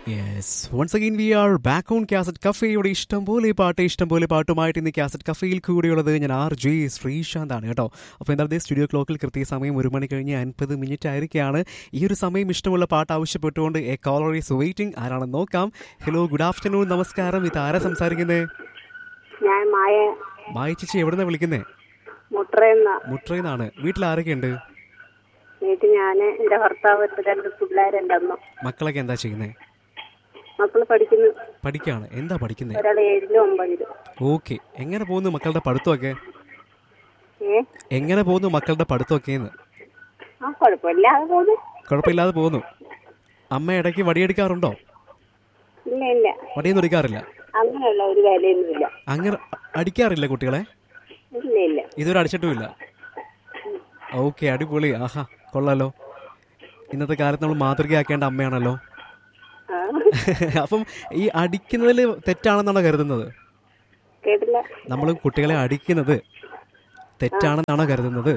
Yes once again we are back on cassette കഫേയുടെ ഇഷ്ടം പോലെ പാട്ട് ഇഷ്ടം പോലെ പാട്ടുമായിട്ട് ഇന്ന് കാസറ്റ് കഫേയിൽ കൂടിയുള്ളത് ഞാൻ ആർ ജെ ശ്രീശാന്ത് ആണ് കേട്ടോ അപ്പോൾ എന്താ സ്റ്റുഡിയോ ക്ലോക്കിൽ കൃത്യസമയം ഒരു മണി കഴിഞ്ഞ് അൻപത് മിനിറ്റ് ആയിരിക്കുകയാണ് ഈ ഒരു സമയം ഇഷ്ടമുള്ള പാട്ട് ആവശ്യപ്പെട്ടുകൊണ്ട് എ കോളർ ഈസ് വെയിറ്റിംഗ് ആരാണെന്ന് നോക്കാം ഹലോ ഗുഡ് ആഫ്റ്റർനൂൺ നമസ്കാരം ഇത് ആരാ സംസാരിക്കുന്നത് ഞാൻ മായ മായ ചേച്ചി എവിടുന്നാ വിളിക്കുന്നേ മുട്രയെന്ന മുട്രയിന്നാണ് വീട്ടിൽ ആരൊക്കെയുണ്ട് വീട്ടിൽ ഞാൻ എന്റെ ഭർത്താവ് രണ്ട് പിള്ളേരെന്റെ അമ്മ മക്കളൊക്കെ എന്താ ചെയ്യുന്നത് മക്കള് പഠിക്കുന്നു പഠിക്കുകയാണ് എന്താ പഠിക്കുന്നത് ഒരാൾ ഏഴിലും ഒമ്പതിലും ഓക്കെ എങ്ങനെ പോകുന്നു മക്കളുടെ പഠിത്തമൊക്കെ ഏ എങ്ങനെ പോകുന്നു മക്കളുടെ പഠിത്തമൊക്കെ എന്ന് ആ കുഴപ്പമില്ലാതെ പോകുന്നു കുഴപ്പമില്ലാതെ പോകുന്നു അമ്മ ഇടയ്ക്ക് വടിയെടുക്കാറുണ്ടോ ഇല്ല ഇല്ല വടിയൊന്നും എടുക്കാറില്ല അങ്ങനെയുള്ള ഒരു വിലയൊന്നുമില്ല അങ്ങനെ അടിക്കാറില്ല കുട്ടികളെ ഇല്ല ഇല്ല ഇതുവരെ അടിച്ചിട്ടുമില്ല ഓക്കെ അടിപൊളി ആഹാ കൊള്ളാലോ ഇന്നത്തെ കാലത്ത് നമ്മൾ മാതൃകയാക്കേണ്ട അമ്മയാണല്ലോ ആ അപ്പം ഈ അടിക്കുന്നതിൽ തെറ്റാണെന്നാണോ കരുതുന്നത് കേട്ടില്ല നമ്മൾ കുട്ടികളെ അടിക്കുന്നത് തെറ്റാണെന്നാണോ കരുതുന്നത്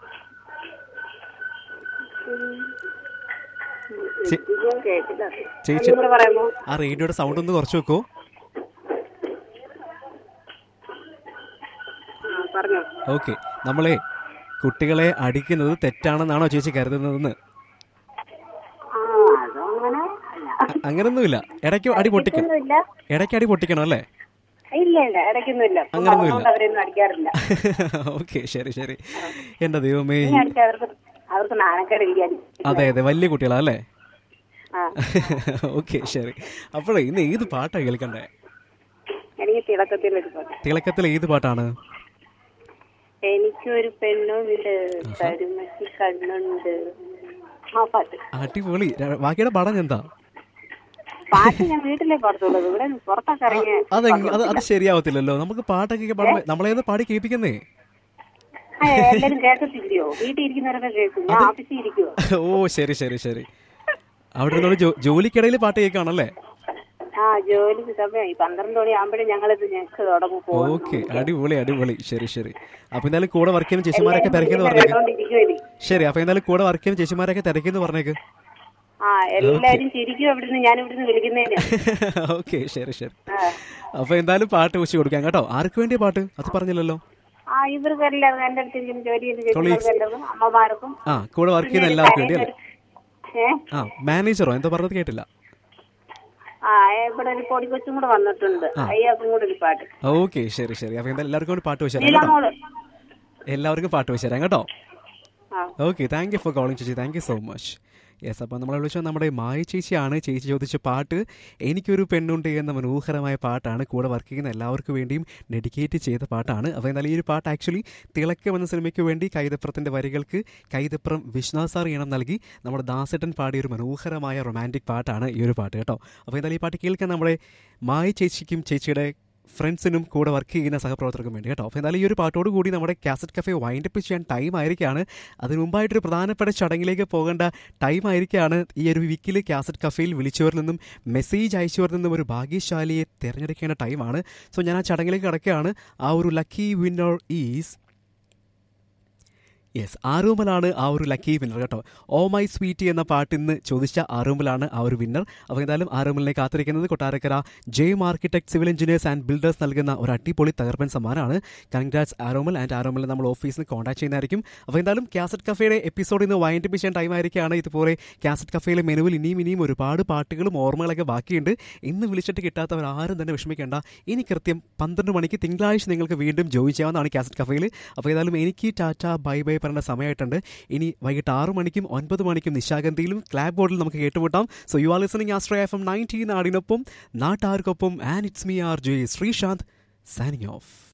ചേ- ഇത് ഞാൻ കേട്ടില്ല ചേച്ചി ഒന്നും കൂടെ പറയാമോ ആ റേഡിയോയുടെ സൗണ്ട് ഒന്ന് കുറച്ച് വെക്കോ ആ പറഞ്ഞോ ഓക്കെ നമ്മളെ കുട്ടികളെ അടിക്കുന്നത് തെറ്റാണെന്നാണോ ചേച്ചി കരുതുന്നതെന്ന് ആ അതങ്ങനെ അല്ല അ- അങ്ങനൊന്നുമില്ല ഇടയ്ക്ക് അടി പൊട്ടിക്കണം ഒന്നുമില്ല ഇടയ്ക്ക് അടി പൊട്ടിക്കണം അല്ലേ ഇല്ല ഇല്ല ഇടയ്ക്കൊന്നുമില്ല അങ്ങനൊന്നുമില്ല. അതുകൊണ്ട് അവരൊന്നും അടിക്കാറില്ല ഓക്കെ ശരി ശരി എൻ്റെ ദൈവമേ ഇനി അടിച്ചാൽ അവർക്ക് അവർക്ക് നാണക്കേടില്ല അതെ അതെ വലിയ കുട്ടികളാ അല്ലേ ആ ഓക്കെ ശരി അപ്പോഴേ ഇന്ന് ഏത് പാട്ടാണ് കേൾക്കണ്ടേ എനിക്ക് തിളക്കത്തിൽ ഒരു പാട്ട് തിളക്കത്തിൽ ഏത് പാട്ടാണ് എനിക്കൊരു പെണ്ണുണ്ട് തരുമക്ക് കണ്ണുണ്ട് ആ പാട്ട് അടിപൊളി ര- ബാക്കിയുടെ പടം എന്താ പാട്ട് ഞാൻ വീട്ടിലേ പാടത്തുള്ളത് ഇവിടെ പുറത്തൊക്കെ ഇറങ്ങി അത് അത് അത് ശരിയാവത്തില്ലല്ലോ നമുക്ക് പാട്ടൊക്കെ പാടുമ്പോ നമ്മളേത് പാടി കേൾപ്പിക്കുന്നേ ആ, എല്ലാരും കേൾക്കത്തില്ലയോ വീട്ടിൽ ഇരിക്കുന്നവരൊക്കെ കേൾക്കും ഞാൻ ഓഫീസിൽ ഇരിക്കുവോ ഓ ശരി ശരി ശരി അവിടെ നിന്നോട് ജോ- ജോലിക്കിടയിൽ പാട്ട് കേൾക്കുകയാണല്ലേ ആ ജോലിക്ക് സമയം ഈ പന്ത്രണ്ട് മണി ആകുമ്പോഴേ ഞങ്ങളിത് ഞങ്ങൾക്ക് തുടങ്ങും പോകും ഓക്കെ അടിപൊളി അടിപൊളി ശരി ശരി അപ്പൊ എന്തായാലും കൂടെ വർക്ക് ചെയ്യുന്ന ചേച്ചിമാരൊക്കെ തിരക്കെന്ന് പറഞ്ഞേക്ക് കേട്ടോണ്ടിരിക്കുവല്ലേ ശരി അപ്പൊ എന്തായാലും കൂടെ വർക്ക് ചെയ്യുന്ന ചേച്ചിമാരൊക്കെ തിരക്കെന്ന് പറഞ്ഞേക്ക് ആ എല്ലാരും ചിരിക്കും ഇവിടുന്ന് ഞാൻ ഇവിടുന്ന് വിളിക്കുന്നതിന് ഓക്കെ ശരി ശരി ആ. അപ്പൊ എന്തായാലും പാട്ട് വെച്ച് കൊടുക്കാം കേട്ടോ ആർക്ക് വേണ്ടിയ പാട്ട് അത് പറഞ്ഞില്ലല്ലോ ആ ഇവർക്ക് എല്ലാവർക്കും എന്റെ അടുത്ത് ഇരിക്കുന്ന ജോലി ചെയ്ത് ചെയ്യുന്നവർക്ക് എല്ലാവർക്കും അമ്മമാർക്കും ആ കൂടെ വർക്ക് ചെയ്യുന്ന എല്ലാവർക്കും വേണ്ടി അല്ലേ ഏ ആ മാനേജറോ എന്താ പറഞ്ഞത് കേട്ടില്ല ആ ഇവിടെ ഒരു പൊടി കൊച്ചും കൂടെ വന്നിട്ടുണ്ട് അയ്യാക്കും കൂടെ ഒരു പാട്ട് ഓക്കെ ശരി ശരി അപ്പൊ എന്തായാലും എല്ലാവർക്കും വേണ്ടി പാട്ട് വെച്ച് തരാം കേട്ടോ നീലാമോള് എല്ലാവർക്കും പാട്ട് വെച്ച് തരാം കേട്ടോ ആ okay thank you for calling ചേച്ചി thank you so much yes അപ്പോൾ നമ്മളെ വിളിച്ചത് നമ്മുടെ മായ ചേച്ചിയാണ് ചേച്ചി ചോദിച്ച പാട്ട് എനിക്കൊരു പെണ്ണുണ്ട് എന്ന മനോഹരമായ പാട്ടാണ് കൂടെ വർക്ക് ചെയ്യുന്ന എല്ലാവർക്കും വേണ്ടിയും ഡെഡിക്കേറ്റ് ചെയ്ത പാട്ടാണ് അപ്പോൾ എന്തായാലും ഈ ഒരു പാട്ട് ആക്ച്വലി തിളക്കം എന്ന സിനിമയ്ക്ക് വേണ്ടി കൈതപ്രത്തിൻ്റെ വരികൾക്ക് കൈതപ്രം വിശ്വനാഥ് സാർ ഈണം നൽകി നമ്മുടെ ദാസേട്ടൻ പാടിയ ഒരു മനോഹരമായ റൊമാൻറ്റിക് പാട്ടാണ് ഈ ഒരു പാട്ട് കേട്ടോ അപ്പോൾ എന്തായാലും ഈ പാട്ട് കേൾക്കാൻ നമ്മുടെ മായ ചേച്ചിക്കും ചേച്ചിയുടെ ഫ്രണ്ട്സിനും കൂടെ വർക്ക് ചെയ്യുന്ന സഹപ്രവർത്തകർക്കും വേണ്ടി കേട്ടോ അപ്പോൾ എന്തായാലും ഈ ഒരു പാട്ടോട് കൂടി നമ്മുടെ കാസറ്റ് കഫേ വൈൻഡ് അപ്പ് ചെയ്യാൻ ടൈം ആയിരിക്കുകയാണ് അതിന് മുമ്പായിട്ടൊരു പ്രധാനപ്പെട്ട ചടങ്ങിലേക്ക് പോകേണ്ട ടൈം ആയിരിക്കുകയാണ് ഈ ഒരു വീക്കിൽ കാസറ്റ് കഫേയിൽ വിളിച്ചവരിൽ നിന്നും മെസ്സേജ് അയച്ചവരിൽ നിന്നും ഒരു ഭാഗ്യശാലിയെ തിരഞ്ഞെടുക്കേണ്ട ടൈമാണ് സോ ഞാൻ ആ ചടങ്ങിലേക്ക് കിടക്കുകയാണ് ആ ഒരു ലക്കി വിന്നർ ഈസ് യെസ് ആറൂമലാണ് ആ ഒരു ലക്കി വിന്നർ കേട്ടോ ഓ മൈ സ്വീറ്റി എന്ന പാട്ട് ഇന്ന് ചോദിച്ച ആറൂമലാണ് ആ ഒരു വിന്നർ അപ്പോൾ എന്തായാലും ആറൂമലിനെ കാത്തിരിക്കുന്നത് കൊട്ടാരക്കര ജെയിം architect civil engineers and builders നൽകുന്ന ഒരു അടിപൊളി തകർപ്പൻ സമ്മാനമാണ് കൺഗ്രാറ്റ്സ് ആറോമൽ ആൻഡ് ആറോമൽ നമ്മൾ ഓഫീസിൽ നിന്ന് കോൺടാക്ട് ചെയ്യുന്നതായിരിക്കും അപ്പോൾ എന്തായാലും കാസറ്റ് കഫേയുടെ എപ്പിസോഡ് ഇന്ന് വൈൻഡ് ചെയ്യാൻ ടൈം ആയിരിക്കുകയാണ് ഇതുപോലെ കാസറ്റ് കഫേയിലെ മെനുവിൽ ഇനിയും ഇനിയും ഒരുപാട് പാട്ടുകളും ഓർമ്മകളൊക്കെ ബാക്കിയുണ്ട് ഇന്ന് വിളിച്ചിട്ട് കിട്ടാത്തവർ ആരും തന്നെ വിഷമിക്കേണ്ട ഇനി കൃത്യം പന്ത്രണ്ട് മണിക്ക് തിങ്കളാഴ്ച നിങ്ങൾക്ക് വീണ്ടും ജോയിൻ ചെയ്യാവുന്നതാണ് കാസറ്റ് കഫേയിൽ അപ്പോൾ ഏതായാലും എനിക്ക് ടാറ്റ ബൈ ബൈ പറയേണ്ട സമയമായിട്ടുണ്ട് ഇനി വൈകിട്ട് ആറ് മണിക്കും ഒൻപത് മണിക്കും നിശാഗന്ധിയിലും ക്ലാബ് ബോർഡിൽ നമുക്ക് കേട്ടുമുട്ടാം so you are listening Astra F M nineteen നാടിനൊപ്പം നാട്ടാർക്കൊപ്പം and it's me R J Sreesanth signing of